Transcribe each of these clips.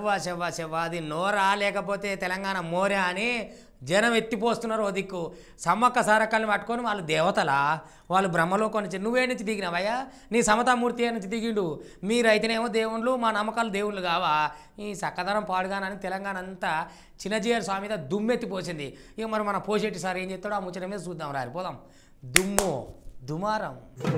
చెవ్వా చెవ్వా చెవ్వా అది నోరా లేకపోతే తెలంగాణ మోరే అని జనం ఎత్తిపోస్తున్నారు ఓ దిక్కు సమ్మక్క సారక్కల్ని పట్టుకొని వాళ్ళు దేవతలా వాళ్ళు బ్రహ్మలోకం నుంచి నువ్వే నుంచి దిగినావయ్యా నీ సమతామూర్తి ఏ నుంచి దిగిండు మీరైతేనేమో దేవుళ్ళు మా నమ్మకాలు దేవుళ్ళు కావా ఈ చక్కదనం పాడుగానని తెలంగాణ అంతా చిన్నజీయర్ స్వామి మీద దుమ్మెత్తిపోసింది ఇక మరి మన పోషెట్టి సార్ ఏం చెప్తాడో ఆ ముచ్చట మీద చూద్దాం రారి పోదాం దుమ్ము దుమారం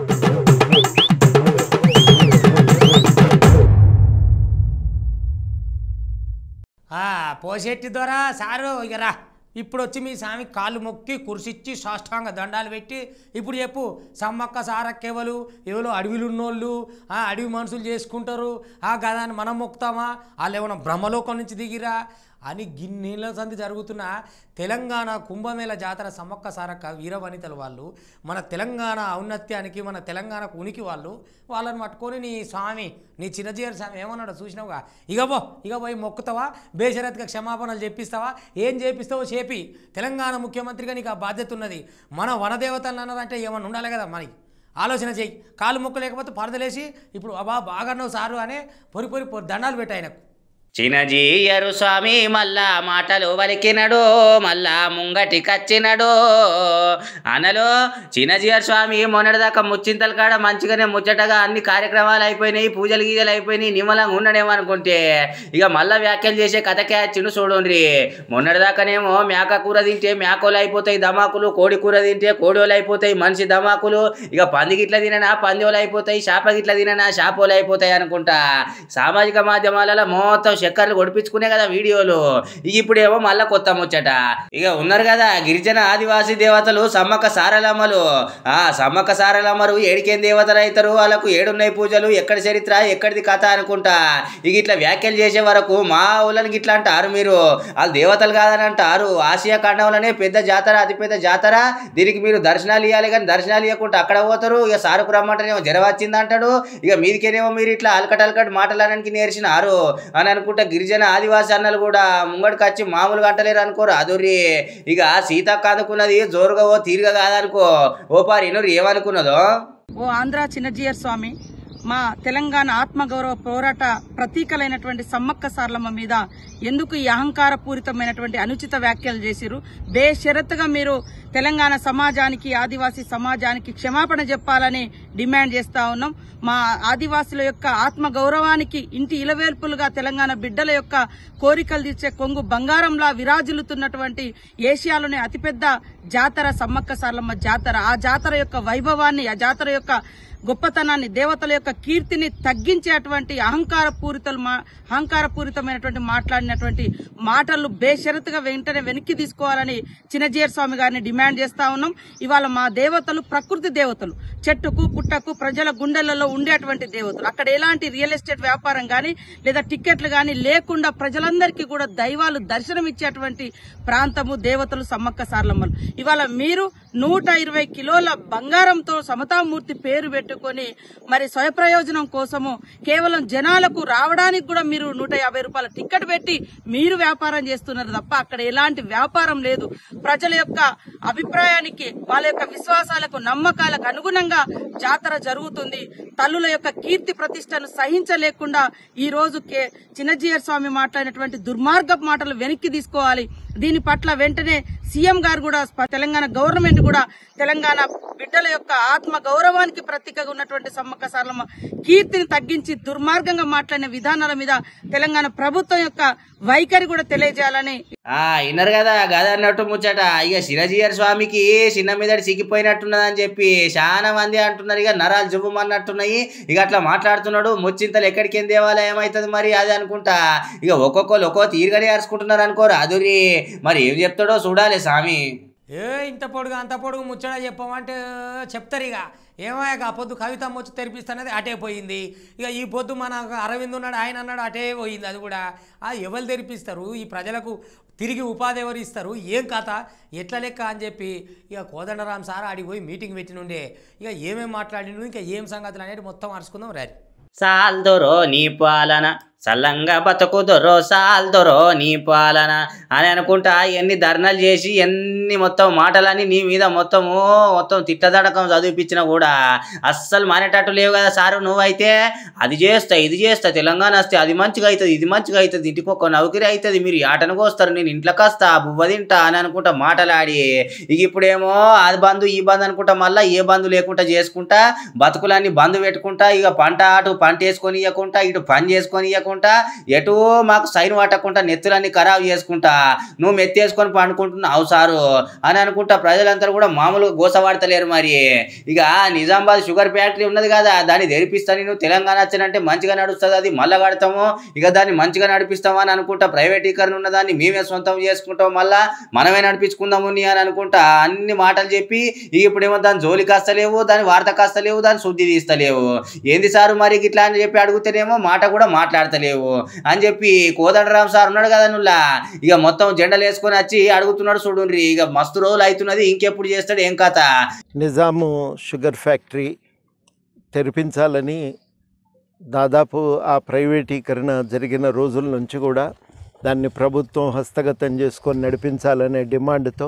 ఆ, పోషెట్టి ద్వారా సారు ఇక రా ఇప్పుడు వచ్చి మీ స్వామి కాళ్ళు మొక్కి కుర్సిచ్చి సాష్టాంగ దండాలు పెట్టి ఇప్పుడు చెప్పు సమ్మక్క సారక్కెవలు ఎవరు అడవిలు ఉన్నోళ్ళు ఆ అడవి మనుషులు చేసుకుంటారు ఆ గదాన్ని మనం మొక్కుతామా వాళ్ళు ఏమైనా బ్రహ్మలోకం నుంచి దిగిరా అని గిన్నెల సంది జరుగుతున్న తెలంగాణ కుంభమేళ జాతర సమ్మక్క సారక్క వీరవనితలు వాళ్ళు మన తెలంగాణ ఔన్నత్యానికి మన తెలంగాణకు ఉనికి వాళ్ళు వాళ్ళని పట్టుకొని నీ స్వామి నీ చిన్నజీవర స్వామి ఏమన్నాడో చూసినావుగా ఇక పో ఇక పోయి మొక్కుతావా బేషరత్గా క్షమాపణలు చెప్పిస్తావా ఏం చేపిస్తావో చేపి తెలంగాణ ముఖ్యమంత్రిగా నీకు ఆ బాధ్యత ఉన్నది మన వనదేవతలు అన్నదంటే ఏమన్నా ఉండాలి కదా మనకి ఆలోచన చెయ్యి కాలు మొక్కు లేకపోతే పరదలేసి ఇప్పుడు అబా బాగా నువ్వు సారు అనే పొరి పొరి పొరి దండాలు పెట్టాయి ఆయనకు చినజీయరు స్వామి మళ్ళా మాటలు వలికినడు మళ్ళా ముంగటి కచ్చినడు అనలో చినజీయర్ స్వామి మొన్నటిదాకా ముచ్చింతల కాడ మంచిగానే ముచ్చటగా అన్ని కార్యక్రమాలు అయిపోయినాయి పూజలు గీజలు అయిపోయినాయి నిమ్మలంగా ఉండడేమో అనుకుంటే ఇక మళ్ళా వ్యాఖ్యలు చేసే కథకే వచ్చిండు చూడండి మొన్నటిదాకానేమో మేక కూర తింటే మేకోలు అయిపోతాయి దమాకులు కోడి కూర తింటే కోడోలు అయిపోతాయి మనిషి దమాకులు ఇక పంది గిట్ల తిననా పందిోలు అయిపోతాయి చేప గిట్ల తిననా చేపలు అయిపోతాయి అనుకుంటా సామాజిక మాధ్యమాలలో మొత్తం చక్కర్లు కొడిపించుకునే కదా వీడియోలు ఇక ఇప్పుడేమో మళ్ళా కొత్త ముచ్చట ఇక ఉన్నారు కదా గిరిజన ఆదివాసీ దేవతలు సమ్మక్క సారలమ్మలు ఆ సమ్మక్క సారలమ్మరు ఏడికేం దేవతలు అవుతారు వాళ్ళకు ఏడున్నాయి పూజలు ఎక్కడి చరిత్ర ఎక్కడిది కథ అనుకుంటా ఇక ఇట్లా వ్యాఖ్యలు చేసే వరకు మా ఊళ్ళని ఇట్లా అంటారు మీరు వాళ్ళు దేవతలు కాదని అంటారు ఆసియా ఖండంలోనే పెద్ద జాతర అతిపెద్ద జాతర దీనికి మీరు దర్శనాలు ఇవ్వాలి కానీ దర్శనాలు ఇవ్వకుండా అక్కడ పోతారు ఇక సారుకు రమ్మంటేనేమో జ్వరం వచ్చింది అంటాడు ఇక మీదికేనేమో మీరు ఇట్లా అలకట్ అలకట్ మాటలడానికి నేర్చినారు అని అనుకుంటే గిరిజన ఆదివాసి అన్నలు కూడా ముంగడికి వచ్చి మామూలుగా అంటలేరు అనుకోరు అదుర్రి ఇక సీతక్క అనుకున్నది జోరుగా ఓ తీరుగా కాదనుకో ఓ పారి ఇనురు ఏమనుకున్నదో ఓ ఆంధ్ర చిన్నజీయర్ స్వామి మా తెలంగాణ ఆత్మగౌరవ పోరాట ప్రతీకలైనటువంటి సమ్మక్క సార్లమ్మ మీద ఎందుకు ఈ అహంకార పూరితమైనటువంటి అనుచిత వ్యాఖ్యలు చేసిరు బేషరత్తుగా మీరు తెలంగాణ సమాజానికి ఆదివాసీ సమాజానికి క్షమాపణ చెప్పాలని డిమాండ్ చేస్తా ఉన్నాం మా ఆదివాసుల యొక్క ఆత్మ గౌరవానికి ఇంటి ఇలవేల్పులుగా తెలంగాణ బిడ్డల యొక్క కోరికలు తీర్చే కొంగు బంగారంలా విరాజిల్లుతున్నటువంటి ఏషియాలోనే అతిపెద్ద జాతర సమ్మక్క సార్లమ్మ జాతర ఆ జాతర యొక్క వైభవాన్ని ఆ జాతర యొక్క గొప్పతనాన్ని దేవతల యొక్క కీర్తిని తగ్గించేటువంటి అహంకార పూరితలు అహంకార పూరితమైనటువంటి మాట్లాడినటువంటి మాటలు బేషరతుగా వెంటనే వెనక్కి తీసుకోవాలని చిన్నజీయర్ స్వామి గారిని డిమాండ్ చేస్తా ఉన్నాం ఇవాళ మా దేవతలు ప్రకృతి దేవతలు చెట్టుకు పుట్టకు ప్రజల గుండెలలో ఉండేటువంటి దేవతలు అక్కడ ఎలాంటి రియల్ ఎస్టేట్ వ్యాపారం గాని లేదా టికెట్లు గాని లేకుండా ప్రజలందరికీ కూడా దైవాలు దర్శనం ఇచ్చేటువంటి ప్రాంతము దేవతలు సమ్మక్క సార్లమ్మలు ఇవాళ మీరు నూట ఇరవై కిలోల బంగారంతో సమతామూర్తి పేరు పెట్టుకొని మరి స్వయప్రయోజనం కోసము కేవలం జనాలకు రావడానికి కూడా మీరు నూట యాభై రూపాయల టికెట్ పెట్టి మీరు వ్యాపారం చేస్తున్నారు తప్ప అక్కడ ఎలాంటి వ్యాపారం లేదు ప్రజల యొక్క అభిప్రాయానికి వాళ్ళ యొక్క విశ్వాసాలకు నమ్మకాలకు అనుగుణంగా జాతర జరుగుతుంది తల్లుల యొక్క కీర్తి ప్రతిష్టను సహించలేకుండా ఈ రోజు కే చిన్నజీయర్ స్వామి మాట్లాడినటువంటి దుర్మార్గపు మాటలు వెనక్కి తీసుకోవాలి దీని పట్ల వెంటనే సీఎం గారు కూడా స్ప- తెలంగాణ గవర్నమెంట్ కూడా తెలంగాణ బిడ్డల యొక్క ఆత్మ గౌరవానికి ప్రతీకగా ఉన్నటువంటి సమ్మక్క సారలమ్మ కీర్తిని తగ్గించి దుర్మార్గంగా మాట్లాడిన విధానాల మీద తెలంగాణ ప్రభుత్వం యొక్క వైఖరి కూడా తెలియజేయాలని ఆ ఇన్నరు కదా గద అన్నట్టు ముచ్చట ఇక చిరజీయర్ స్వామికి చిన్న మీదడి సిగ్గిపోయినట్టున్నదని చెప్పి చాలా మంది అంటున్నారు ఇక నరాలు జువ్వమన్నట్టున్నాయి ఇక అట్లా మాట్లాడుతున్నాడు ముచ్చింతలు ఎక్కడికి ఏం దేవాలయం ఏమవుతుంది మరి అది అనుకుంటా ఇక ఒక్కొక్కరు ఒక్కో తీరుగానే అరుచుకుంటున్నారు అనుకోరు అదురి మరి ఏం చెప్తాడో చూడాలి స్వామి ఏ ఇంత పొడుగు అంత పొడుగు ముచ్చట చెప్పమంటే చెప్తారు ఇక ఏమయ్యాక ఆ పొద్దు కవిత వచ్చి తెరిపిస్తానది అటే పోయింది ఇక ఈ పొద్దు మన అరవింద్ ఉన్నాడు ఆయన అన్నాడు అటే పోయింది అది కూడా ఆ ఎవరు తెరిపిస్తారు ఈ ప్రజలకు తిరిగి ఉపాధి ఎవరు ఇస్తారు ఏం కథ ఎట్ల లెక్క అని చెప్పి ఇక కోదండరాం సార్ ఆడికి పోయి మీటింగ్ పెట్టినుండే ఇక ఏమేం మాట్లాడిండు ఇంకా ఏం సంగతులు అనేది మొత్తం అరుచుకుందాం రారి సాల్దొరో నీ పాలన సల్లంగా బతుకుదొరో సాల్దొరో నీ పాలన అని అనుకుంటా ఎన్ని ధర్నాలు చేసి ఎన్ని మొత్తం మాటలని నీ మీద మొత్తము మొత్తం తిట్టదడకం చదివిపించినా కూడా అస్సలు మానేటట్టు లేవు కదా సారు నువ్వైతే అది చేస్తా ఇది చేస్తా తెలంగాణ వస్తే అది మంచిగా అవుతుంది ఇది మంచిగా అవుతుంది ఇంటికి ఒక నౌకరి అవుతుంది మీరు ఈ ఆటనకు వస్తారు నేను ఇంట్లోకి వస్తా బువ్వ తింటా అని అనుకుంటా మాటలాడి ఇక ఇప్పుడేమో అది బంధు ఈ బంధు అనుకుంటా మళ్ళీ ఏ బంధు లేకుండా చేసుకుంటా బతుకులన్నీ బంధు పెట్టుకుంటా ఇక పంట అటు పంట వేసుకొని ఇవ్వకుంటా ఇటు పని చేసుకొని ఇవ్వకుంటా ఎటు మాకు సైన్ పట్టకుండా నెత్తులన్నీ ఖరాబ్ చేసుకుంటా నువ్వు మెత్తేసుకొని పండుకుంటున్నావు సారు అని అనుకుంటా ప్రజలంతా కూడా మామూలుగా గోసవాడతలేరు మరి ఇక నిజామాబాద్ షుగర్ ఫ్యాక్టరీ ఉన్నది కదా దాన్ని తెరిపిస్తా నేను తెలంగాణ వచ్చానంటే మంచిగా నడుస్తుంది అది మళ్ళా కడతాము ఇక దాన్ని మంచిగా నడిపిస్తాము అని అనుకుంటా ప్రైవేటీకరణ ఉన్నదాన్ని మేమే సొంతం చేసుకుంటాం మళ్ళా మనమే నడిపించుకుందాము నీ అని అనుకుంటా అన్ని మాటలు చెప్పి ఇక ఇప్పుడేమో దాని జోలి కాస్తలేవు దాని వార్త కాస్తలేవు దాని శుద్ధి తీస్తలేవు ఏంది సారు మరి ఇట్లా అని చెప్పి అడుగుతేనేమో మాట కూడా మాట్లాడతలేవు అని చెప్పి కోదండరామ్ సార్ ఉన్నాడు కదా నుల్లా ఇక మొత్తం జెండలు వేసుకొని వచ్చి అడుగుతున్నాడు చూడుండ్రి ఇక మస్తు రోజులు అవుతున్నది ఇంకెప్పుడు చేస్తాడు ఏం కథ నిజాము షుగర్ ఫ్యాక్టరీ తెరిపించాలని దాదాపు ఆ ప్రైవేటీకరణ జరిగిన రోజుల నుంచి కూడా దాన్ని ప్రభుత్వం హస్తగతం చేసుకొని నడిపించాలనే డిమాండ్తో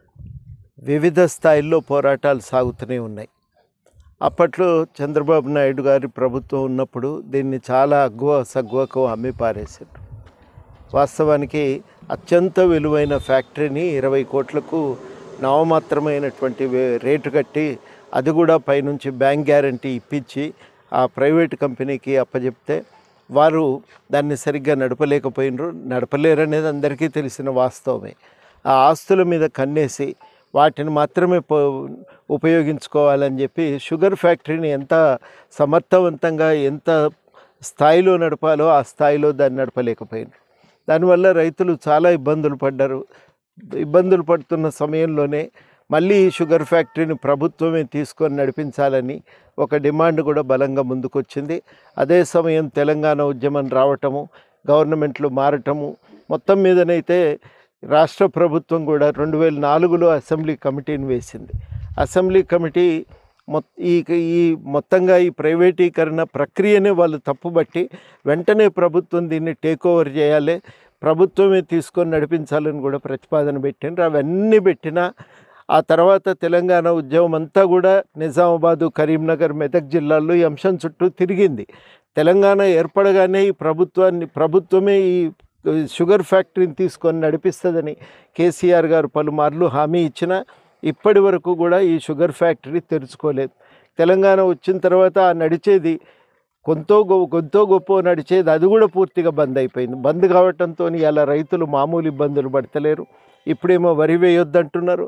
వివిధ స్థాయిల్లో పోరాటాలు సాగుతూనే ఉన్నాయి అప్పట్లో చంద్రబాబు నాయుడు గారి ప్రభుత్వం ఉన్నప్పుడు దీన్ని చాలా అగ్గువ సగ్గువకు అమ్మి పారేశారు వాస్తవానికి అత్యంత విలువైన ఫ్యాక్టరీని ఇరవై కోట్లకు నామమాత్రమైనటువంటి వే- రేటు కట్టి అది కూడా పైనుంచి బ్యాంక్ గ్యారంటీ ఇప్పించి ఆ ప్రైవేట్ కంపెనీకి అప్పచెప్తే వారు దాన్ని సరిగ్గా నడపలేకపోయినరు నడపలేరనేది అందరికీ తెలిసిన వాస్తవమే ఆ ఆస్తుల మీద కన్నేసి వాటిని మాత్రమే పో ఉపయోగించుకోవాలని చెప్పి షుగర్ ఫ్యాక్టరీని ఎంత సమర్థవంతంగా ఎంత స్థాయిలో నడపాలో ఆ స్థాయిలో దాన్ని నడపలేకపోయినారు దానివల్ల రైతులు చాలా ఇబ్బందులు పడ్డారు ఇబ్బందులు పడుతున్న సమయంలోనే మళ్ళీ ఈ షుగర్ ఫ్యాక్టరీని ప్రభుత్వమే తీసుకొని నడిపించాలని ఒక డిమాండ్ కూడా బలంగా ముందుకొచ్చింది అదే సమయం తెలంగాణ ఉద్యమం రావటము గవర్నమెంట్లు మారటము మొత్తం మీదనైతే రాష్ట్ర ప్రభుత్వం కూడా రెండు వేల నాలుగులో అసెంబ్లీ కమిటీని వేసింది అసెంబ్లీ కమిటీ మొ ఈ ఈ మొత్తంగా ఈ ప్రైవేటీకరణ ప్రక్రియనే వాళ్ళు తప్పుబట్టి వెంటనే ప్రభుత్వం దీన్ని టేక్ ఓవర్ చేయాలి ప్రభుత్వమే తీసుకొని నడిపించాలని కూడా ప్రతిపాదన పెట్టిండ్రు అవన్నీ పెట్టినా ఆ తర్వాత తెలంగాణ ఉద్యమం అంతా కూడా నిజామాబాదు కరీంనగర్ మెదక్ జిల్లాల్లో ఈ అంశం చుట్టూ తిరిగింది తెలంగాణ ఏర్పడగానే ఈ ప్రభుత్వాన్ని ప్రభుత్వమే ఈ షుగర్ ఫ్యాక్టరీని తీసుకొని నడిపిస్తుందని కేసీఆర్ గారు పలుమార్లు హామీ ఇచ్చినా ఇప్పటి వరకు కూడా ఈ షుగర్ ఫ్యాక్టరీ తెరుచుకోలేదు తెలంగాణ వచ్చిన తర్వాత ఆ నడిచేది కొంతో గొ కొంతో గొప్ప నడిచేది అది కూడా పూర్తిగా బంద్ అయిపోయింది బంద్ కావటంతో ఇలా రైతులు మామూలు ఇబ్బందులు పడతలేరు ఇప్పుడేమో వరి వేయొద్దంటున్నారు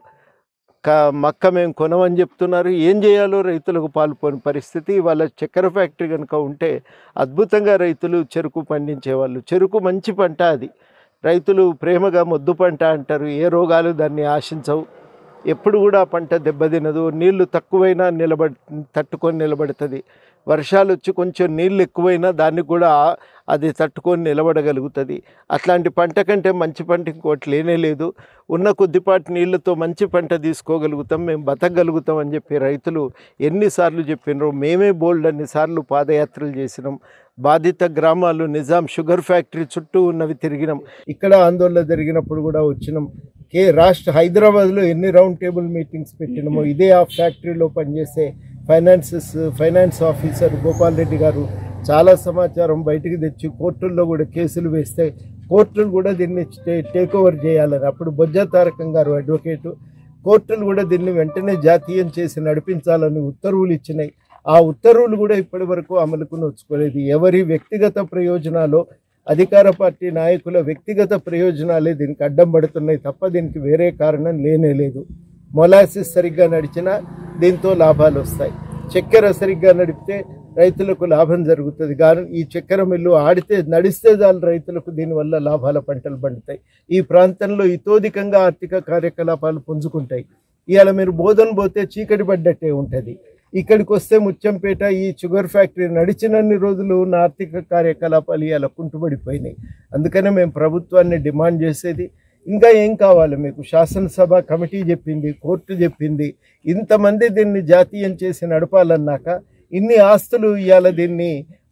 క మక్క మేము కొనమని చెప్తున్నారు ఏం చేయాలో రైతులకు పాల్పోని పరిస్థితి వాళ్ళ చక్కెర ఫ్యాక్టరీ కనుక ఉంటే అద్భుతంగా రైతులు చెరుకు పండించేవాళ్ళు చెరుకు మంచి పంట అది రైతులు ప్రేమగా మొద్దు పంట అంటారు ఏ రోగాలు దాన్ని ఆశించవు ఎప్పుడు కూడా ఆ పంట దెబ్బతినదు నీళ్లు తక్కువైనా నిలబడి తట్టుకొని నిలబడుతుంది వర్షాలు వచ్చి కొంచెం నీళ్ళు ఎక్కువైనా దానికి కూడా ఆ- అది తట్టుకొని నిలబడగలుగుతుంది అట్లాంటి పంట కంటే మంచి పంట ఇంకోటి లేనే లేదు ఉన్న కొద్దిపాటి నీళ్ళతో మంచి పంట తీసుకోగలుగుతాం మేము బతకగలుగుతాం అని చెప్పి రైతులు ఎన్నిసార్లు చెప్పినారో మేమే బోల్డ్ అన్నిసార్లు పాదయాత్రలు చేసినాం బాధిత గ్రామాలు నిజాం షుగర్ ఫ్యాక్టరీ చుట్టూ ఉన్నవి తిరిగినాం ఇక్కడ ఆందోళన జరిగినప్పుడు కూడా వచ్చినాం కే రాష్ట్ర హైదరాబాద్లో ఎన్ని రౌండ్ టేబుల్ మీటింగ్స్ పెట్టినామో ఇదే ఆ ఫ్యాక్టరీలో పనిచేసే finances finance officer Gopal Reddy గారు చాలా సమాచారం బయటికి తెచ్చి కోర్టుల్లో కూడా కేసులు వేస్తే కోర్టులు కూడా దీన్ని టే- టేక్ ఓవర్ చేయాలని అప్పుడు బొజ్జా తారకం గారు అడ్వకేటు కోర్టులు కూడా దీన్ని వెంటనే జాతీయం చేసి నడిపించాలని ఉత్తర్వులు ఇచ్చినాయి ఆ ఉత్తర్వులు కూడా ఇప్పటి వరకు అమలుకు నోచుకోలేదు ఎవరి వ్యక్తిగత ప్రయోజనాలు అధికార పార్టీ నాయకుల వ్యక్తిగత ప్రయోజనాలే దీనికి అడ్డం పడుతున్నాయి తప్ప దీనికి వేరే కారణం లేనే లేదు మొలాసిస్ సరిగ్గా నడిచినా దీంతో లాభాలు వస్తాయి చక్కెర సరిగ్గా నడిపితే రైతులకు లాభం జరుగుతుంది కానీ ఈ చక్కెర మిల్లు ఆడితే నడిస్తే చాలు రైతులకు దీనివల్ల లాభాల పంటలు పండుతాయి ఈ ప్రాంతంలో ఇతోధికంగా ఆర్థిక కార్యకలాపాలు పుంజుకుంటాయి ఇవాళ మీరు బోధన పోతే చీకటి పడ్డట్టే ఉంటుంది ఇక్కడికి వస్తే ముత్యంపేట ఈ షుగర్ ఫ్యాక్టరీ నడిచినన్ని రోజులు ఉన్న ఆర్థిక కార్యకలాపాలు ఇవాళ కుంటుపడిపోయినాయి అందుకనే మేము ప్రభుత్వాన్ని డిమాండ్ చేసేది ఇంకా ఏం కావాలి మీకు శాసనసభ కమిటీ చెప్పింది కోర్టు చెప్పింది ఇంతమంది దీన్ని జాతీయం చేసి నడపాలన్నాక ఇన్ని ఆస్తులు ఇవాళ దీన్ని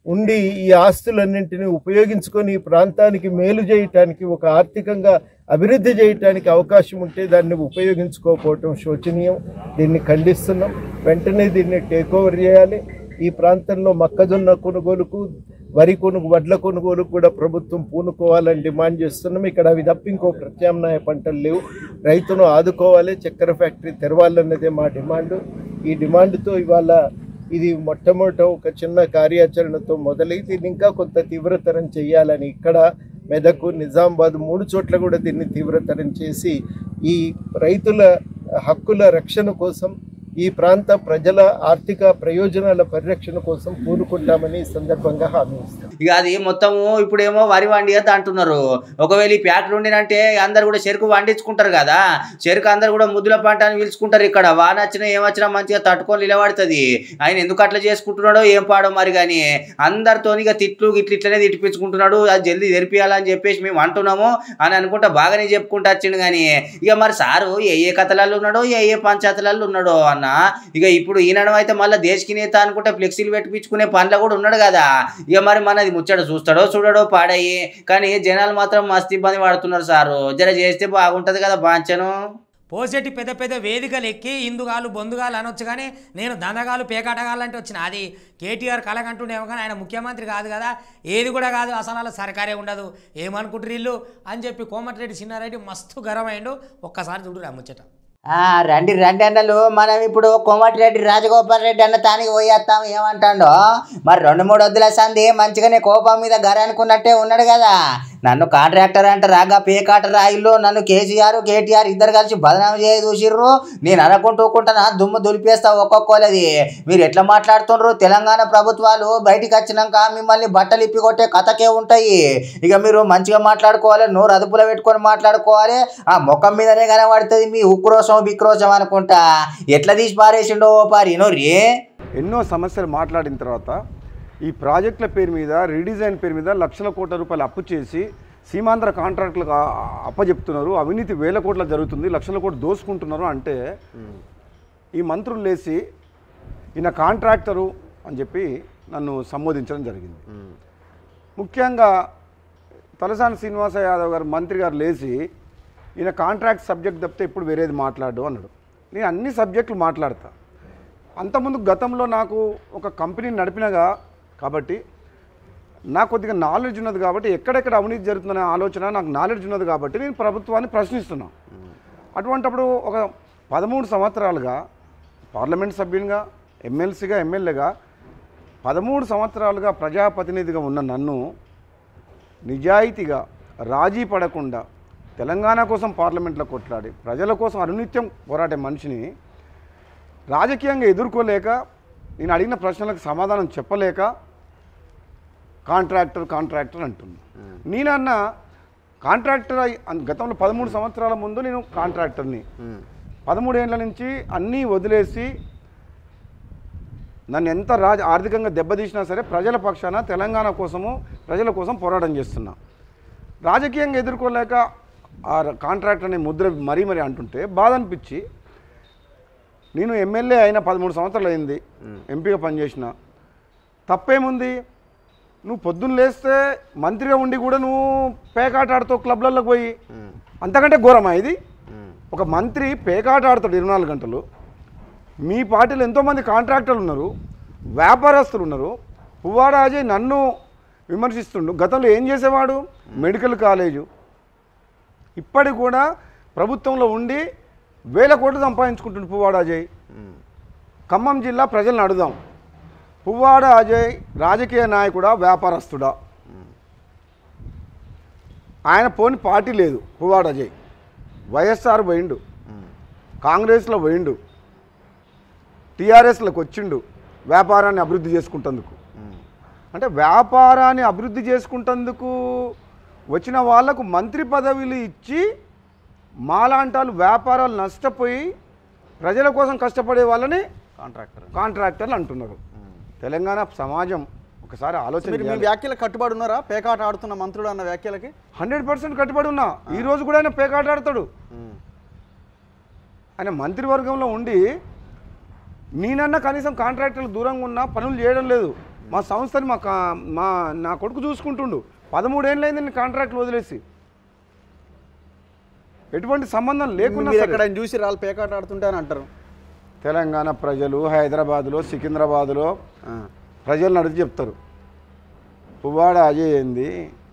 ఉండి ఈ ఆస్తులన్నింటినీ ఉపయోగించుకొని ఈ ప్రాంతానికి మేలు చేయటానికి ఒక ఆర్థికంగా అభివృద్ధి చేయటానికి అవకాశం ఉంటే దాన్ని ఉపయోగించుకోకపోవటం శోచనీయం దీన్ని ఖండిస్తున్నాం వెంటనే దీన్ని టేక్ ఓవర్ చేయాలి ఈ ప్రాంతంలో మొక్కజొన్న కొనుగోలుకు వరి కొనుగో వడ్ల కొనుగోలుకు కూడా ప్రభుత్వం పూనుకోవాలని డిమాండ్ చేస్తున్నాం ఇక్కడ అవి తప్ప ఇంకో ప్రత్యామ్నాయ పంటలు లేవు రైతును ఆదుకోవాలి చక్కెర ఫ్యాక్టరీ తెరవాలన్నదే మా డిమాండ్ ఈ డిమాండ్తో ఇవాళ ఇది మొట్టమొదట ఒక చిన్న కార్యాచరణతో మొదలై దీన్ని ఇంకా కొంత తీవ్రతరం చేయాలని ఇక్కడ మెదకు నిజామాబాద్ మూడు చోట్ల కూడా దీన్ని తీవ్రతరం చేసి ఈ రైతుల హక్కుల రక్షణ కోసం ఈ ప్రాంత ప్రజల ఆర్థిక ప్రయోజనాల పరిరక్షణ కోసం పూనుకుంటామని ఈ సందర్భంగా హామీ ఇస్తాం ఇక అది మొత్తము ఇప్పుడేమో వరి వండియద్దు అంటున్నారు ఒకవేళ ఈ ఫ్యాక్టరీ ఉండినంటే అందరు కూడా చెరుకు వండించుకుంటారు కదా చెరుకు అందరు కూడా ముద్దుల పంట అని పిలుచుకుంటారు ఇక్కడ వాన వచ్చినా ఏమొచ్చినా మంచిగా తట్టుకొని నిలబడుతుంది ఆయన ఎందుకు అట్లా చేసుకుంటున్నాడో ఏం పాడో మరి కానీ అందరితో ఇక తిట్లు గిట్లు ఇట్లనే తిట్టిపించుకుంటున్నాడు అది జల్దీ తెరిపియాలని చెప్పేసి మేము అంటున్నాము అని అనుకుంటా బాగానే చెప్పుకుంటూ వచ్చిండు కానీ ఇక మరి సారు ఏ ఏ కథలలో ఉన్నాడో ఏ ఏ పంచాయతీలలో ఉన్నాడో అన్న ఇక ఇప్పుడు ఈనడం అయితే మళ్ళీ దేశకి నేత అనుకుంటే ఫ్లెక్సీలు పెట్టించుకునే పనిలో కూడా ఉన్నాడు కదా ఇక మరి మనది ముచ్చట చూస్తాడో చూడడో పాడయ్యి కానీ జనాలు మాత్రం మస్తు ఇబ్బంది పడుతున్నారు సారు జర చేస్తే బాగుంటది కదా బాంచను పోసేటి పెద్ద పెద్ద వేదికలు ఎక్కి ఇందుగాలు బొందుగాలు అనొచ్చు కానీ నేను దందగాలు పేకాటగాలు అంటే వచ్చిన అది కేటీఆర్ కలగంటుండేమో కానీ ఆయన ముఖ్యమంత్రి కాదు కదా ఏది కూడా కాదు అసలు అలా సర్కారే ఉండదు ఏమనుకుంటారు వీళ్ళు అని చెప్పి కోమటిరెడ్డి చిన్నారెడ్డి మస్తు గరమైండు ఒక్కసారి చూడు ముచ్చట ఆ, రండి రండి అన్నలు మనం ఇప్పుడు కోమటిరెడ్డి రాజగోపాల్ రెడ్డి అన్న తానికి పోయేస్తాం ఏమంటాడో మరి రెండు మూడు వద్దుల సంది మంచిగానే కోపం మీద గర అనుకున్నట్టే ఉన్నాడు కదా నన్ను కాంట్రాక్టర్ అంటారా గా పేకాట రాయిల్లో నన్ను కేసీఆర్ కేటీఆర్ ఇద్దరు కలిసి బదనాం చేయ చూసిర్రు నేను అనుకుంటూ ఊకుంటానా దుమ్ము దులిపేస్తా ఒక్కొక్కలది మీరు ఎట్లా మాట్లాడుతుండ్రు తెలంగాణ ప్రభుత్వాలు బయటికి వచ్చినాక మిమ్మల్ని బట్టలు ఇప్పి కొట్టే కథకే ఉంటాయి ఇక మీరు మంచిగా మాట్లాడుకోవాలి నోరు అదుపులో పెట్టుకొని మాట్లాడుకోవాలి ఆ ముఖం మీదనే కనబడుతుంది మీ ఉక్రోషం బిక్రోషం అనుకుంటా ఎట్లా తీసి పారేసిండో ఓ పారి రే ఎన్నో సమస్యలు మాట్లాడిన తర్వాత ఈ ప్రాజెక్టుల పేరు మీద రీడిజైన్ పేరు మీద లక్షల కోట్ల రూపాయలు అప్పు చేసి సీమాంధ్ర కాంట్రాక్టులకు ఆ- అప్పజెప్తున్నారు అవినీతి వేల కోట్ల జరుగుతుంది లక్షల కోట్లు దోసుకుంటున్నారు అంటే ఈ మంత్రులు లేచి ఈయన కాంట్రాక్టరు అని చెప్పి నన్ను సంబోధించడం జరిగింది ముఖ్యంగా తలసాని శ్రీనివాస యాదవ్ గారు మంత్రి గారు లేచి ఈయన కాంట్రాక్ట్ సబ్జెక్ట్ తప్పితే ఎప్పుడు వేరేది మాట్లాడు అన్నాడు నేను అన్ని సబ్జెక్టులు మాట్లాడతా అంతకుముందు గతంలో నాకు ఒక కంపెనీని నడిపినగా కాబట్టి నాకు కొద్దిగా నాలెడ్జ్ ఉన్నది కాబట్టి ఎక్కడెక్కడ అవినీతి జరుగుతుందనే ఆలోచన నాకు నాలెడ్జ్ ఉన్నది కాబట్టి నేను ప్రభుత్వాన్ని ప్రశ్నిస్తున్నాను అటువంటప్పుడు ఒక పదమూడు సంవత్సరాలుగా పార్లమెంట్ సభ్యునిగా ఎమ్మెల్సీగా ఎమ్మెల్యేగా పదమూడు సంవత్సరాలుగా ప్రజాప్రతినిధిగా ఉన్న నన్ను నిజాయితీగా రాజీ పడకుండా తెలంగాణ కోసం పార్లమెంట్లో కొట్లాడి ప్రజల కోసం అనునిత్యం పోరాడే మనిషిని రాజకీయంగా ఎదుర్కోలేక నేను అడిగిన ప్రశ్నలకు సమాధానం చెప్పలేక కాంట్రాక్టర్ కాంట్రాక్టర్ అంటున్నా నేనన్న కాంట్రాక్టర్ అయి- అన్- గతంలో పదమూడు సంవత్సరాల ముందు నేను కాంట్రాక్టర్ని పదమూడేళ్ల నుంచి అన్నీ వదిలేసి నన్ను ఎంత రాజ ఆర్థికంగా దెబ్బతీసినా సరే ప్రజల పక్షాన తెలంగాణ కోసము ప్రజల కోసం పోరాటం చేస్తున్నా రాజకీయంగా ఎదుర్కోలేక ఆ కాంట్రాక్ట్ అనే ముద్ర మరీ మరీ అంటుంటే బాధ అనిపించి నేను ఎమ్మెల్యే అయిన పదమూడు సంవత్సరాలు అయింది ఎంపీగా పనిచేసిన తప్పేముంది నువ్వు పొద్దున్న లేస్తే మంత్రిగా ఉండి కూడా నువ్వు పేకాట ఆడుతావు క్లబ్లలోకి పోయి అంతకంటే ఘోరమా ఇది ఒక మంత్రి పేకాట ఆడతాడు ఇరవై నాలుగు గంటలు మీ పార్టీలో ఎంతోమంది కాంట్రాక్టర్లు ఉన్నారు వ్యాపారస్తులు ఉన్నారు పువ్వాడ అజయ్ నన్ను విమర్శిస్తుండు గతంలో ఏం చేసేవాడు మెడికల్ కాలేజు ఇప్పటికి కూడా ప్రభుత్వంలో ఉండి వేల కోట్లు సంపాదించుకుంటుండు పువ్వాడ అజయ్ ఖమ్మం జిల్లా ప్రజలను అడుగుదాం పువ్వాడ అజయ్ రాజకీయ నాయకుడా వ్యాపారస్తుడా ఆయన పోని పార్టీ లేదు పువ్వాడ అజయ్ వైఎస్ఆర్ పోయిండు కాంగ్రెస్లో పోయిండు టీఆర్ఎస్లోకి వచ్చిండు వ్యాపారాన్ని అభివృద్ధి చేసుకుంటందుకు అంటే వ్యాపారాన్ని అభివృద్ధి చేసుకుంటందుకు వచ్చిన వాళ్లకు మంత్రి పదవులు ఇచ్చి మాలాంటాలు వ్యాపారాలు నష్టపోయి ప్రజల కోసం కష్టపడే వాళ్ళని కాంట్రాక్టర్ కాంట్రాక్టర్లు అంటున్నారు తెలంగాణ సమాజం ఒకసారి ఆలోచన మీరు మీ వ్యాఖ్యలు కట్టుబడి ఉన్నారా పేకాట ఆడుతున్న మంత్రుడు అన్న వ్యాఖ్యలకి హండ్రెడ్ పర్సెంట్ కట్టుబడి ఉన్నా ఈ రోజు కూడా ఆయన పేకాట ఆడతాడు ఆయన మంత్రివర్గంలో ఉండి నేనన్నా కనీసం కాంట్రాక్టర్లు దూరంగా ఉన్నా పనులు చేయడం లేదు మా సంస్థని మా కా- మా నా కొడుకు చూసుకుంటుండు పదమూడేళ్ళైంది నేను కాంట్రాక్ట్లు వదిలేసి ఎటువంటి సంబంధం లేకుండా మీరు సరే. ఎక్కడ చూసి రాళ్ళు పేకాట ఆడుతుంటే అని అంటారు తెలంగాణ ప్రజలు హైదరాబాదులో సికింద్రాబాదులో ఆ. ప్రజలను అడిగి చెప్తారు పువ్వాడ అజయ్ ఏంది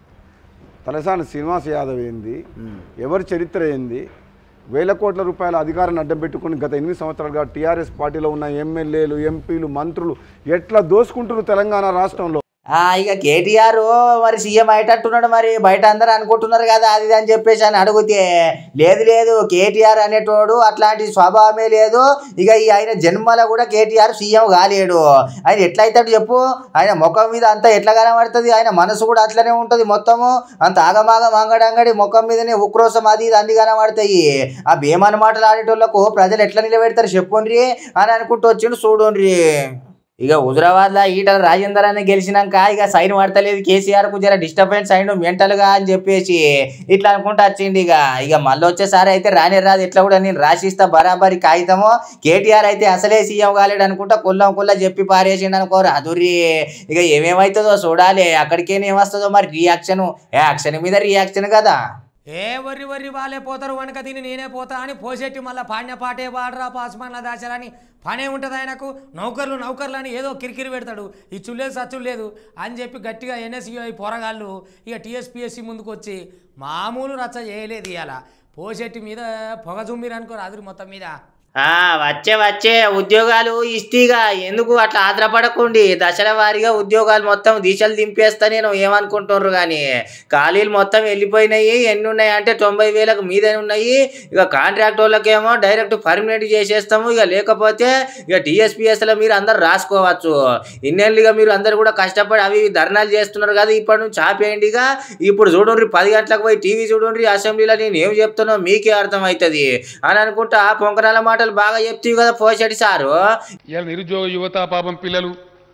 తలసాని శ్రీనివాస్ యాదవ్ ఏంది ఎవరి చరిత్ర ఏంది వేల కోట్ల రూపాయల అధికారాన్ని అడ్డం పెట్టుకుని గత ఎనిమిది సంవత్సరాలుగా టీఆర్ఎస్ పార్టీలో ఉన్న ఎమ్మెల్యేలు ఎంపీలు మంత్రులు ఎట్లా దోసుకుంటున్నారు తెలంగాణ రాష్ట్రంలో ఆ, ఇక కేటీఆర్ మరి సీఎం అయ్యేటట్టున్నాడు మరి బయట అందరూ అనుకుంటున్నారు కదా అది ఇది అని చెప్పేసి అని అడిగితే లేదు లేదు కేటీఆర్ అనేటోడు అట్లాంటి స్వభావమే లేదు ఇక ఈ ఆయన జన్మలో కూడా కేటీఆర్ సీఎం కాలేడు ఆయన ఎట్లయితాడు చెప్పు ఆయన ముఖం మీద అంతా ఎట్లా కనబడుతుంది ఆయన మనసు కూడా అట్లనే ఉంటుంది మొత్తము అంత ఆగమాగం అంగడంగడి ముఖం మీదనే ఉక్రోసం అది ఇది అన్ని కనబడతాయి ఆ భీమాన మాటలు ఆడేటోళ్ళకు ప్రజలు ఎట్లా నిలబెడతారు చెప్పుండ్రి అని అనుకుంటూ వచ్చిండు చూడుండ్రి ఇక హుజరాబాద్ లో ఈటల రాజేందర్ అని గెలిచినాక ఇక సైన్ పడతలేదు కేసీఆర్ కు జర డిస్టర్బెన్స్ అయిండు మెంటల్ గా అని చెప్పేసి ఇట్లా అనుకుంటా వచ్చింది ఇక ఇక మళ్ళీ వచ్చేసారి అయితే రానే రాదు ఎట్లా కూడా నేను రాసిస్తా బరాబరి కాగితము కేటీఆర్ అయితే అసలే సీఎం కాలేడు అనుకుంటా కుల్లం కుల్ల చెప్పి పారేసిండు అనుకోరు అదురి ఇక ఏమేమవుతుందో చూడాలి అక్కడికేం ఏమొస్తుందో మరి రియాక్షన్ యాక్షన్ మీద రియాక్షన్ కదా ఏ వర్రి వర్రి వాళ్ళే పోతారు వనక తిని నేనే పోతా అని పోసేటి మళ్ళీ పాడిన పాటే పాడరా పాస్మాన్ల దాచరని పనే ఉంటుంది ఆయనకు నౌకర్లు నౌకర్లు అని ఏదో కిరికిరి పెడతాడు ఈ చుల్లేదు సచ్చులు లేదు అని చెప్పి గట్టిగా ఎన్ఎస్ఈ పోరగాళ్ళు ఇక టీఎస్పీఎస్సీ ముందుకు వచ్చి మామూలు రచ్చ చేయలేదు ఇవాళ పోసేటి మీద పొగ జుమ్మిరు అనుకో రాదురి మొత్తం మీద ఆ వచ్చే వచ్చే ఉద్యోగాలు ఇస్తీగా ఎందుకు అట్లా ఆధారపడకుండి దశల వారీగా ఉద్యోగాలు మొత్తం దిశలు దింపేస్తా నేను ఏమనుకుంటున్నారు కానీ ఖాళీలు మొత్తం వెళ్ళిపోయినాయి ఎన్ని ఉన్నాయి అంటే తొంభై వేలకు మీదే ఉన్నాయి ఇక కాంట్రాక్ట్ వాళ్ళకేమో డైరెక్ట్ పర్మనెంట్ చేసేస్తాము ఇక లేకపోతే ఇక టీఎస్పీఎస్లో మీరు అందరు రాసుకోవచ్చు ఇన్నేళ్ళుగా మీరు అందరు కూడా కష్టపడి అవి ఇవి ధర్నాలు చేస్తున్నారు కదా ఇప్పటి నుంచి ఆపేయండి ఇక ఇప్పుడు చూడండి పది గంటలకు పోయి టీవీ చూడండి అసెంబ్లీలో నేను ఏం చెప్తున్నా మీకే అర్థమవుతుంది అని అనుకుంటా పొంకనాల మాటలు బాగా చెప్తీవి కదా పోషడి సారు ఇవాళ నిరుద్యోగ యువత పాపం పిల్లలు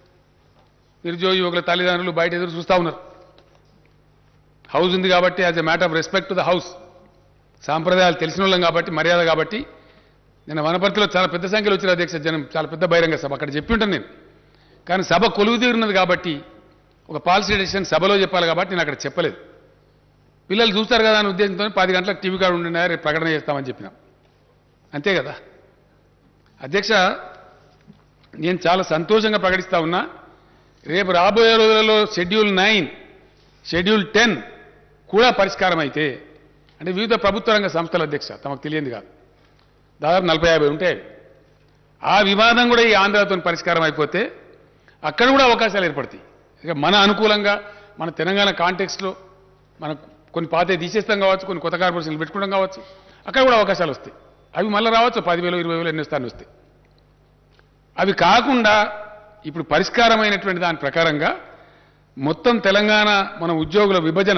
నిరుద్యోగ యువకుల తల్లిదండ్రులు బయట ఎదురు చూస్తూ ఉన్నారు హౌస్ ఉంది కాబట్టి as a matter of respect to the house సాంప్రదాయాలు తెలిసిన వాళ్ళం కాబట్టి మర్యాద కాబట్టి నేను వనపర్తిలో చాలా పెద్ద సంఖ్యలో వచ్చిన అధ్యక్ష జనం చాలా పెద్ద బహిరంగ సభ అక్కడ చెప్పి ఉంటాను నేను కానీ సభ కొలువు తీరున్నది కాబట్టి ఒక పాలసీ డెసిషన్ సభలో చెప్పాలి కాబట్టి నేను అక్కడ చెప్పలేదు పిల్లలు చూస్తారు కదా అనే ఉద్దేశంతో పది గంటలకు టీవీ కార్డు ఉండినా రేపు ప్రకటన చేస్తామని చెప్పినాం అంతే కదా అధ్యక్ష నేను చాలా సంతోషంగా ప్రకటిస్తా ఉన్నా రేపు రాబోయే రోజులలో షెడ్యూల్ నైన్ షెడ్యూల్ టెన్ కూడా పరిష్కారం అయితే అంటే వివిధ ప్రభుత్వ రంగ సంస్థల అధ్యక్ష తమకు తెలియంది కాదు దాదాపు నలభై యాభై ఉంటాయి ఆ వివాదం కూడా ఈ ఆంధ్రతో పరిష్కారం అయిపోతే అక్కడ కూడా అవకాశాలు ఏర్పడతాయి ఇక మన అనుకూలంగా మన తెలంగాణ కాంటెక్స్లో మనం కొన్ని పాతే తీసేస్తాం కావచ్చు కొన్ని కొత్త కార్పొరేషన్లు పెట్టుకోవడం కావచ్చు అక్కడ కూడా అవకాశాలు వస్తాయి అవి మళ్ళీ రావచ్చు పదివేలు ఇరవై వేలు ఎన్ని వస్తాయని వస్తాయి అవి కాకుండా ఇప్పుడు పరిష్కారమైనటువంటి దాని ప్రకారంగా మొత్తం తెలంగాణ మన ఉద్యోగుల విభజన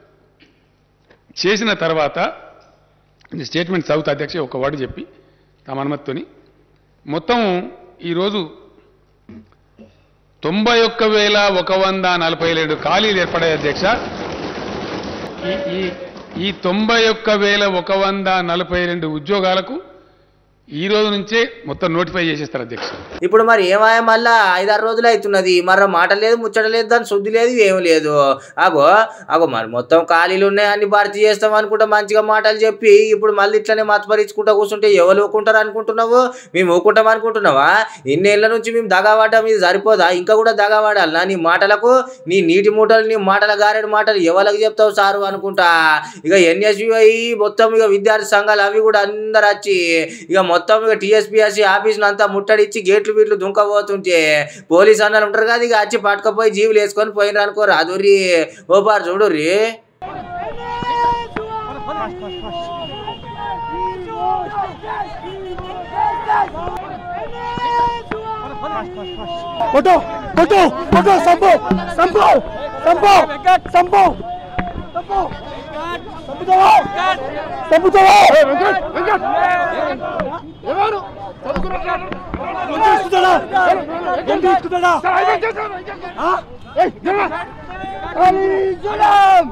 చేసిన తర్వాత ఇది స్టేట్మెంట్ చదువుతా అధ్యక్ష ఒక వర్డ్ చెప్పి తమ అనుమతితోని మొత్తం ఈరోజు తొంభై ఒక్క వేల ఒక వంద నలభై ఏడు ఖాళీలు ఏర్పడాయి అధ్యక్ష ఈ- ఈ ఈ తొంభై ఒక్క వేల ఒక వంద నలభై రెండు ఉద్యోగాలకు ఈ రోజు నుంచే మొత్తం నోటిఫై చేసేస్తారు అధ్యక్ష ఇప్పుడు మరి ఏమాయ మళ్ళా ఐదారు రోజులు అవుతున్నది మరో మాట లేదు ముచ్చట లేదు దాని శుద్ధి లేదు ఏం లేదు అగో అగో మరి మొత్తం ఖాళీలు ఉన్నాయి అన్ని భర్తీ చేస్తాం అనుకుంటా మంచిగా మాటలు చెప్పి ఇప్పుడు మళ్ళీ ఇట్లనే మతపరించుకుంటా కూర్చుంటే ఎవరు ఊకుంటారు అనుకుంటున్నావు మేము ఊకుంటాం అనుకుంటున్నావా ఇన్నేళ్ల నుంచి మేము దగావాడడం ఇది సరిపోదా ఇంకా కూడా దగావాడాలనా నీ మాటలకు నీ నీటి మూటలు నీ మాటల గారెడు మాటలు ఎవరికి చెప్తావు సారు అనుకుంటా ఇక ఎన్ఎస్యుఐ మొత్తం ఇక విద్యార్థి సంఘాలు అవి కూడా అందరు వచ్చి ఇక మొత్తం ఇక టీఎస్పీఎస్సీ ఆఫీసులు అంతా ముట్టడిచ్చి గేట్లు వీట్లు దుంకపోతుంటే పోలీస్ అన్నలు ఉంటారు కదా ఇక వచ్చి పట్టుకపోయి జీవులు వేసుకొని పోయినరు అనుకో రాదురి ఓ పారు చూడుర్రి కొట్టు కొట్టు కొట్టు సంపు సంపు సంపు సంపు సంపు సంపుతావా సంపుతావా ఎవరు తీసుకుంటాడా ఏం తీసుకుంటాడా ఆ? ఏయ్, దిగరా. అలీజులాం.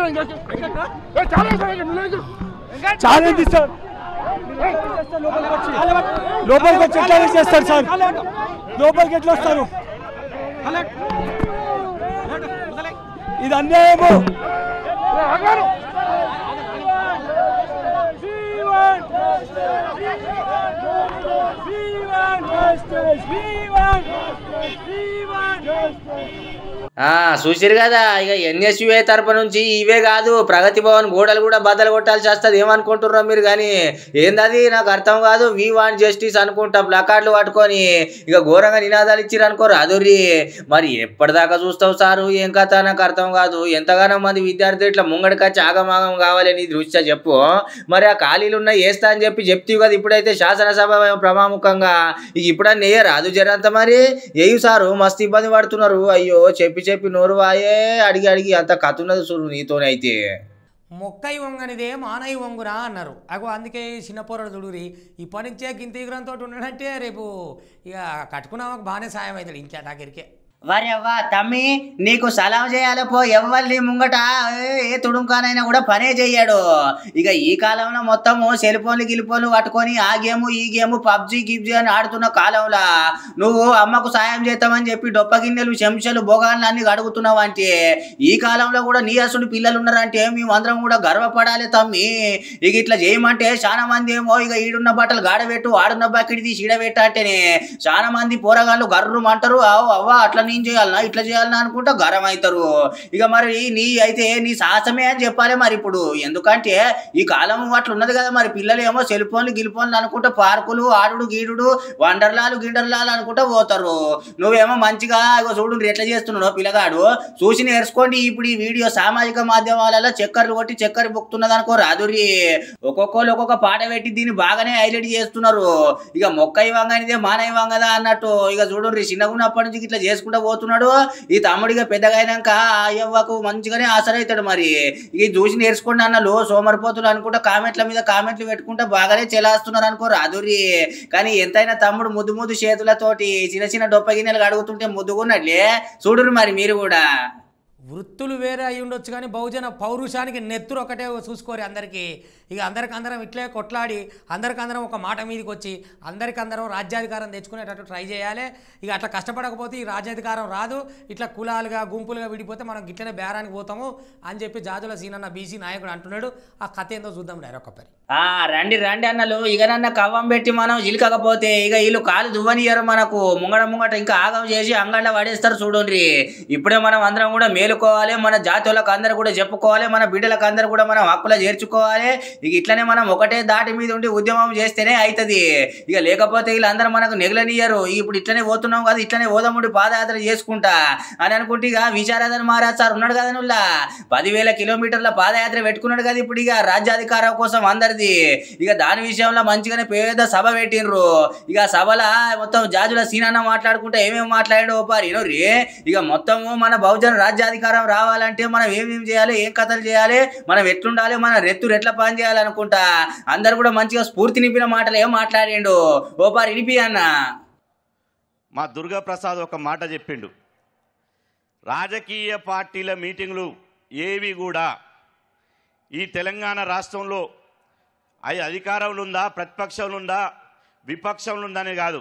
ఛాలెంజ్ ఇస్తాడు లోపలికి వచ్చి ఎట్లా చేస్తారు సార్ లోపలికి ఎట్లా వస్తారు ఇది అన్యాయము ఆ చూసిరు కదా ఇక ఎన్ఎస్యుఏ తరపు నుంచి ఇవే కాదు ప్రగతి భవన్ గోడలు కూడా బద్దలు కొట్టాల్సి వస్తుంది ఏమనుకుంటున్నారో మీరు కానీ ఏందది నాకు అర్థం కాదు వి వాంట్ జస్టిస్ అనుకుంటా ప్లకార్డులు పట్టుకొని ఇక ఘోరంగా నినాదాలు ఇచ్చిరు అనుకోరు అదుర్రి మరి ఎప్పటిదాకా చూస్తావు సారు ఏం కథ నాకు అర్థం కాదు ఎంతగానో మంది విద్యార్థులు ఇట్లా ముంగడికొచ్చి ఆగమాగం కావాలి నీ దృష్ట్యా చెప్పు మరి ఆ ఖాళీలు ఉన్నాయి వేస్తా అని చెప్పి చెప్తీవి కదా ఇప్పుడైతే శాసనసభ ప్రమాముఖంగా ఇక ఇప్పుడన్నా ఏ రాదు జరంత మరి ఏయు సారు మస్తు ఇబ్బంది పడుతున్నారు అయ్యో చెప్పి చెప్పి నోరు వాయే అడిగి అడిగి అంత కథ ఉన్నది చూడు నీతోనైతే మొక్కై వంగనిదే మానై వంగురా అన్నారు అగో అందుకే చిన్నపోరడు దుడురి ఇప్పటి నుంచే గింత ఎగురంతో ఉన్నాడంటే రేపు ఇక కట్టుకున్నామకు బాగానే సాయం అవుతాడు ఇంట్లో నాకెరికే వరే అవ్వా తమ్మి నీకు సలాం చేయాలి పో ఎవ్వరిని ముంగట ఏ, ఏ తుడుంకానైనా కూడా పనే చెయ్యాడు ఇక ఈ కాలంలో మొత్తము సెల్ ఫోన్లు గిలిపోన్లు పట్టుకొని ఆ గేము ఈ గేము పబ్జి గిబ్జి అని ఆడుతున్న కాలంలో నువ్వు అమ్మకు సాయం చేస్తామని చెప్పి డొప్ప గిన్నెలు చెంచాలు బొగాన్లు అన్ని అడుగుతున్నావు అంటే ఈ కాలంలో కూడా నీ అసలు పిల్లలు ఉన్నారంటే మేమందరం కూడా గర్వపడాలి తమ్మి ఇక ఇట్లా చేయమంటే చాలా మంది ఏమో ఇక ఈడున్న బట్టలు గాడబెట్టు ఆడున్న బకెట్ తీసి ఈడబెట్ట అంటేనే చాలా మంది పోరగాళ్ళు గర్రం అంటారు అవ్వ అవ్వ అట్లా నేను చేయాలనా ఇట్లా చేయాలనా అనుకుంటా గరం అవుతారు ఇక మరి నీ అయితే నీ సాహసమే అని చెప్పాలి మరి ఇప్పుడు ఎందుకంటే ఈ కాలం అట్లా ఉన్నది కదా మరి పిల్లలు ఏమో సెల్ ఫోన్లు గిలిఫోన్లు అనుకుంటా పార్కులు ఆడుడు గీడుడు వండర్లాలు గిండర్లాలు అనుకుంటా పోతారు నువ్వేమో మంచిగా ఇగో చూడు నువ్వు ఎట్లా చేస్తున్నావు పిల్లగాడు చూసి నేర్చుకోండి ఇప్పుడు ఈ వీడియో సామాజిక మాధ్యమాలలో చక్కర్లు కొట్టి చక్కెర బుక్తున్నది అనుకో రాదురి ఒక్కొక్కరు ఒక్కొక్క పాట పెట్టి దీన్ని బాగానే హైలైట్ చేస్తున్నారు ఇక మొక్క ఇవ్వంగానిదే మాన ఇవ్వంగదా అన్నట్టు ఇక చూడు చిన్నగా ఉన్నప్పటి నుంచి ఇట్లా చేసుకుంటూ పోతున్నాడు ఈ తమ్ముడిగా పెద్దగా అయినాక ఆ అయ్యవ్వకు మంచిగానే ఆసరవుతాడు మరి ఇక ఇది చూసి నేర్చుకోండి అన్నలు సోమరిపోతులు అనుకుంటా కామెంట్ల మీద కామెంట్లు పెట్టుకుంటా బాగానే చెలాస్తున్నారు అనుకో రాదురి కానీ ఎంతైనా తమ్ముడు ముద్దు ముద్దు చేతులతోటి చిన్న చిన్న డొప్ప గిన్నెలు అడుగుతుంటే ముద్దుగున్నట్లే చూడురు మరి మీరు కూడా వృత్తులు వేరే అయి ఉండొచ్చు కానీ బహుజన పౌరుషానికి నెత్తురు ఒకటే చూసుకోరు అందరికీ ఇక అందరికందరం ఇట్లే కొట్లాడి అందరికందరం ఒక మాట మీదకి వచ్చి అందరికందరం రాజ్యాధికారం తెచ్చుకునేటట్టు ట్రై చేయాలి ఇక అట్లా కష్టపడకపోతే ఈ రాజ్యాధికారం రాదు ఇట్లా కులాలుగా గుంపులుగా విడిపోతే మనం గిట్లనే బేరానికి పోతాము అని చెప్పి జాతుల సీనన్న బీసీ నాయకుడు అంటున్నాడు ఆ కథ ఏందో చూద్దాం డైరెక్ట్ ఒక్కపరి ఆ రండి రండి అన్నలు ఇకనన్న కవ్వం పెట్టి మనం ఇలకకపోతే ఇక వీళ్ళు కాలు దువ్వనియరు మనకు ముంగడ ముంగట ఇంకా ఆగం చేసి అంగళ్ళ పడేస్తారు చూడండి ఇప్పుడే మనం అందరం కూడా మేలుకోవాలి మన జాతులకు అందరు కూడా చెప్పుకోవాలి మన బిడ్డలకు అందరు కూడా మనం హక్కులు చేర్చుకోవాలి ఇక ఇట్లనే మనం ఒకటే దాటి మీద ఉండి ఉద్యమం చేస్తేనే అవుతుంది ఇక లేకపోతే వీళ్ళందరూ మనకు నెగలనియరు ఇప్పుడు ఇట్లనే పోతున్నాం కదా ఇట్లనే ఓదముడి పాదయాత్ర చేసుకుంటా అని అనుకుంటే ఇక విచారాధన మహారాజ్ సార్ ఉన్నాడు కదా నుల్లా పదివేల కిలోమీటర్ల పాదయాత్ర పెట్టుకున్నాడు కదా ఇప్పుడు ఇక రాజ్యాధికారం కోసం అందరిది ఇక దాని విషయంలో మంచిగానే పెద్ద సభ పెట్టిండ్రు ఇక ఆ సభల మొత్తం జాజుల సీనాన్న మాట్లాడుకుంటే ఏమేమి మాట్లాడాడు ఓపారి రే ఇక మొత్తము మన బహుజన రాజ్యాధికారం రావాలంటే మనం ఏమేమి చేయాలి ఏం కథలు చేయాలి మనం ఎట్లుండాలి మన రెత్తు ఎట్లా పని చేయాలనుకుంటా అందరు కూడా మంచిగా స్ఫూర్తి నింపిన మాటలు ఏం మాట్లాడిండు ఓపారి ఇనిపి అన్న మా దుర్గా ప్రసాద్ ఒక మాట చెప్పిండు రాజకీయ పార్టీల మీటింగ్లు ఏవి కూడా ఈ తెలంగాణ రాష్ట్రంలో అవి అధికారంలో ఉందా ప్రతిపక్షంలో ఉందా విపక్షంలో ఉందని కాదు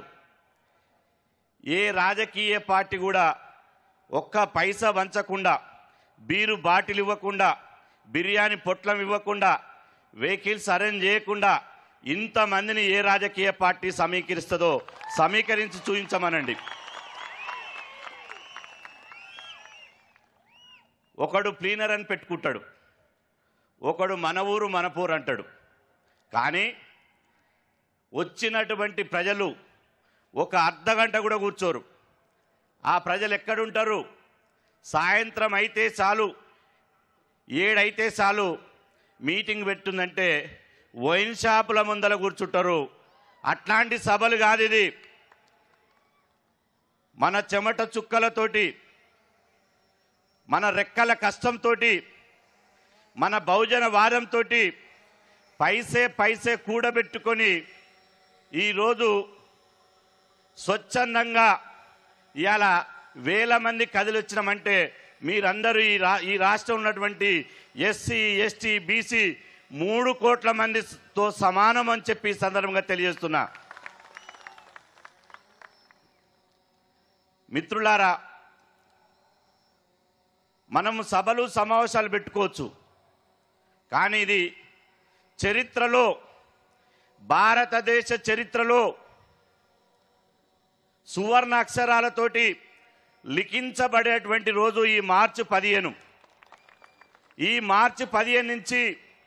ఏ రాజకీయ పార్టీ కూడా ఒక్క పైసా వంచకుండా బీరు బాటిల్ ఇవ్వకుండా బిర్యానీ పొట్లం ఇవ్వకుండా వెహికల్స్ అరేంజ్ చేయకుండా ఇంతమందిని ఏ రాజకీయ పార్టీ సమీకరిస్తుందో సమీకరించి చూపించమనండి ఒకడు ప్లీనర్ అని పెట్టుకుంటాడు ఒకడు మన ఊరు మన పూరు అంటాడు కానీ వచ్చినటువంటి ప్రజలు ఒక అర్ధ గంట కూడా కూర్చోరు ఆ ప్రజలు ఎక్కడుంటారు సాయంత్రం అయితే చాలు ఏడైతే చాలు మీటింగ్ పెట్టుందంటే వైన్ షాపుల ముందర కూర్చుంటారు అట్లాంటి సభలు కాదు ఇది మన చెమట చుక్కలతోటి మన రెక్కల కష్టంతో మన బహుజన వాదంతో పైసే పైసే కూడబెట్టుకొని ఈరోజు స్వచ్ఛందంగా ఇవాళ వేల మంది కదిలొచ్చినామంటే మీరందరూ ఈ రా ఈ రాష్ట్రం ఉన్నటువంటి ఎస్సీ ఎస్టీ బీసీ మూడు కోట్ల మందితో సమానం అని చెప్పి ఈ సందర్భంగా తెలియజేస్తున్నా మిత్రులారా మనం సభలు సమావేశాలు పెట్టుకోవచ్చు కానీ ఇది చరిత్రలో భారతదేశ చరిత్రలో సువర్ణ అక్షరాలతోటి లిఖించబడేటువంటి రోజు ఈ మార్చి పదిహేను ఈ మార్చి పదిహేను నుంచి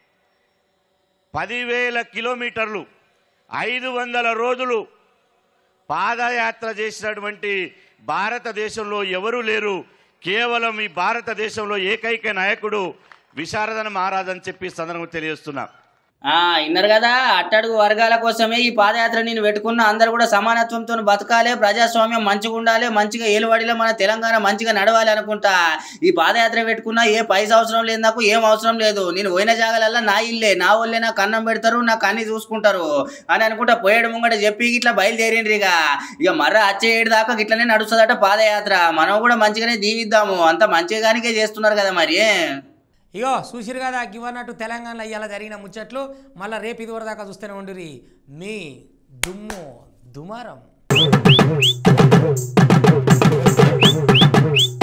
పదివేల కిలోమీటర్లు ఐదు వందల రోజులు పాదయాత్ర చేసినటువంటి భారతదేశంలో ఎవరూ లేరు కేవలం ఈ భారతదేశంలో ఏకైక నాయకుడు విశారదన మహారాజ్ అని చెప్పి ఈ సందర్భంగా తెలియజేస్తున్నా ఆ విన్నారు కదా అట్టడుగు వర్గాల కోసమే ఈ పాదయాత్ర నేను పెట్టుకున్న అందరు కూడా సమానత్వంతో బతకాలి ప్రజాస్వామ్యం మంచిగా ఉండాలి మంచిగా ఏలువాడిలో మన తెలంగాణ మంచిగా నడవాలి అనుకుంటా ఈ పాదయాత్ర పెట్టుకున్నా ఏ పైసా అవసరం లేదు నాకు ఏం అవసరం లేదు నేను పోయిన జాగాలల్లా నా ఇల్లే నా వాళ్ళే నాకు అన్నం పెడతారు నాకు అన్ని చూసుకుంటారు అని అనుకుంటా పోయేడు ముంగట చెప్పి ఇట్లా బయలుదేరిండ్రు ఇక ఇక మర్ర వచ్చే ఏడు దాకా ఇట్లనే నడుస్తుందట పాదయాత్ర మనం కూడా మంచిగానే దీవిద్దాము అంత మంచిగానికే చేస్తున్నారు కదా మరి ఇగో చూసిరు కదా గివన్నట్టు తెలంగాణలో ఇవాళ జరిగిన ముచ్చట్లు మళ్ళీ రేపు ఇది వరదాకా చూస్తూనే ఉండిరి మీ దుమ్ము దుమారం